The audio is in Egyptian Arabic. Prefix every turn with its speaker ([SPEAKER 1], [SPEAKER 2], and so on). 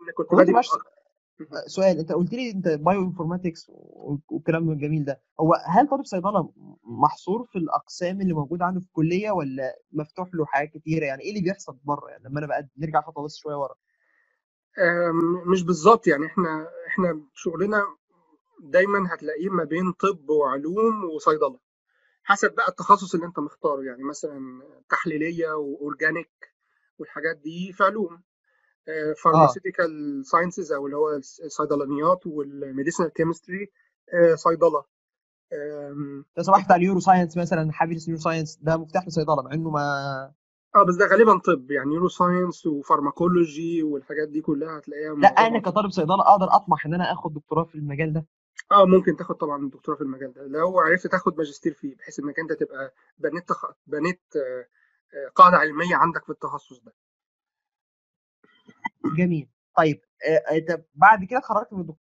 [SPEAKER 1] لان كنت
[SPEAKER 2] هو انت
[SPEAKER 1] بادئ
[SPEAKER 2] معلش
[SPEAKER 1] متاخر
[SPEAKER 2] سؤال انت قلت لي انت بايو انفورماتكس والكلام الجميل ده هو هل طالب صيدله محصور في الاقسام اللي موجوده عنده في الكليه ولا مفتوح له حاجات كتيره يعني ايه اللي بيحصل بره يعني لما انا بقى نرجع خطوه بس شويه ورا
[SPEAKER 1] أم، مش بالظبط يعني احنا احنا شغلنا دايما هتلاقيه ما بين طب وعلوم وصيدله حسب بقى التخصص اللي انت مختاره يعني مثلا تحليليه واورجانيك والحاجات دي في علوم
[SPEAKER 2] اه
[SPEAKER 1] فارماسيوتيكال ساينسز او اللي هو الصيدلانيات والميديسينال كيمستري صيدله أم،
[SPEAKER 2] لو سمحت بتاع اليورو ساينس مثلا حابب اليورو ساينس ده مفتاح لصيدله مع انه ما
[SPEAKER 1] اه بس ده غالبا طب يعني نيورو ساينس وفارماكولوجي والحاجات دي كلها هتلاقيها
[SPEAKER 2] لا انا
[SPEAKER 1] معظمها طب
[SPEAKER 2] كطالب صيدله اقدر اطمح ان انا اخد دكتوراه في المجال ده
[SPEAKER 1] اه ممكن تاخد طبعا دكتوراه في المجال ده لو عرفت تاخد ماجستير فيه بحيث انك انت تبقى بنيت تخ... بنيت آه، آه، قاعده علميه عندك في التخصص ده
[SPEAKER 2] جميل طيب آه، انت بعد كده اتخرجت من الدك-